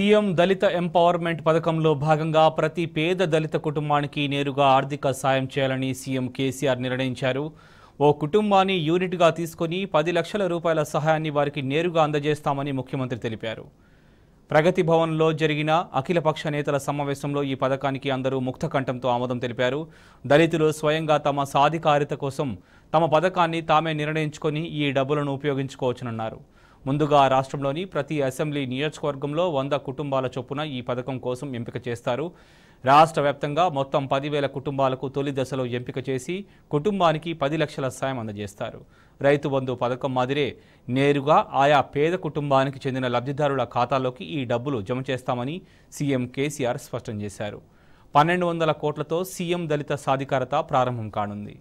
CM దళిత empowerment పథకంలో భాగంగా ప్రతి పేద దళిత కుటుంబానికి నేరుగా ఆర్థిక సాయం చేయాలని సీఎం కేసీఆర్ నిర్ణయించారు ఓ కుటుంబాన్ని యూనిట్గా తీసుకొని పది లక్షల రూపాయల సహాయాన్ని వారికి నేరుగా అందజేస్తామని ముఖ్యమంత్రి తెలిపారు ప్రగతి భవన్లో జరిగిన అఖిలపక్ష నేతల సమావేశంలో ఈ పథకానికి అందరూ ముక్త కంఠంతో ఆమోదం తెలిపారు దళితులు స్వయంగా తమ సాధికారిత కోసం తమ పథకాన్ని తామే నిర్ణయించుకొని ఈ డబ్బులను ఉపయోగించుకోవచ్చునన్నారు ముందుగా రాష్ట్రంలోని ప్రతి అసెంబ్లీ నియోజకవర్గంలో వంద కుటుంబాల చొప్పున ఈ పథకం కోసం ఎంపిక చేస్తారు రాష్ట్ర వ్యాప్తంగా మొత్తం పదివేల కుటుంబాలకు తొలి దశలో ఎంపిక చేసి కుటుంబానికి పది లక్షల సాయం అందజేస్తారు రైతు బంధు పథకం మాదిరే నేరుగా ఆయా పేద కుటుంబానికి చెందిన లబ్ధిదారుల ఖాతాలోకి ఈ డబ్బులు జమ చేస్తామని సీఎం కేసీఆర్ స్పష్టం చేశారు పన్నెండు వందల కోట్లతో సీఎం దళిత సాధికారత ప్రారంభం కానుంది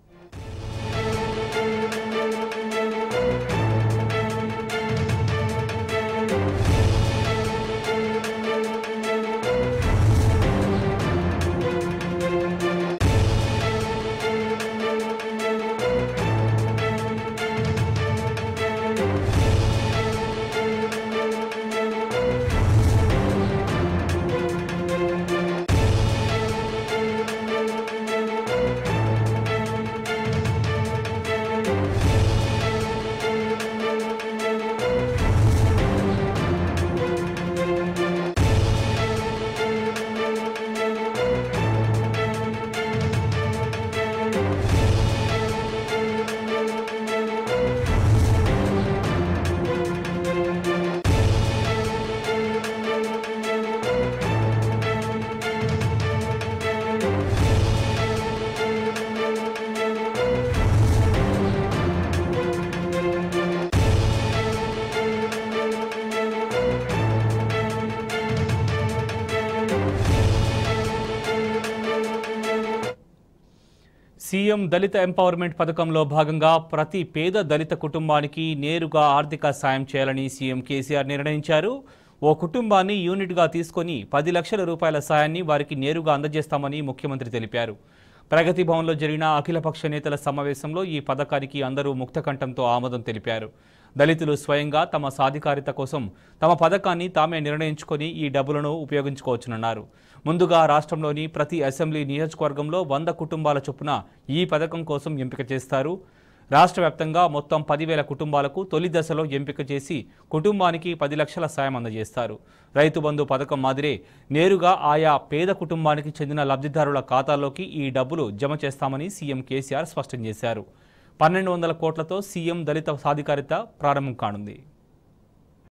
సీఎం దళిత ఎంపవర్మెంట్ పథకంలో భాగంగా ప్రతి పేద దళిత కుటుంబానికి నేరుగా ఆర్థిక సాయం చేయాలని సీఎం కేసీఆర్ నిర్ణయించారు ఓ కుటుంబాన్ని యూనిట్గా తీసుకొని పది లక్షల రూపాయల సాయాన్ని వారికి నేరుగా అందజేస్తామని ముఖ్యమంత్రి తెలిపారు ప్రగతి భవన్లో జరిగిన అఖిలపక్ష నేతల సమావేశంలో ఈ పథకానికి అందరూ ముక్తకంఠంతో ఆమోదం తెలిపారు దళితులు స్వయంగా తమ సాధికారిత కోసం తమ పథకాన్ని తామే నిర్ణయించుకొని ఈ డబ్బులను ఉపయోగించుకోవచ్చునన్నారు ముందుగా రాష్ట్రంలోని ప్రతి అసెంబ్లీ నియోజకవర్గంలో వంద కుటుంబాల చొప్పున ఈ పథకం కోసం ఎంపిక చేస్తారు రాష్ట్ర వ్యాప్తంగా మొత్తం పదివేల కుటుంబాలకు తొలి దశలో ఎంపిక చేసి కుటుంబానికి పది లక్షల సాయం అందజేస్తారు రైతు బంధు పథకం మాదిరే నేరుగా ఆయా పేద కుటుంబానికి చెందిన లబ్ధిదారుల ఖాతాలోకి ఈ డబ్బులు జమ చేస్తామని సీఎం కేసీఆర్ స్పష్టం చేశారు పన్నెండు వందల కోట్లతో సీఎం దళిత సాధికారిత ప్రారంభం కానుంది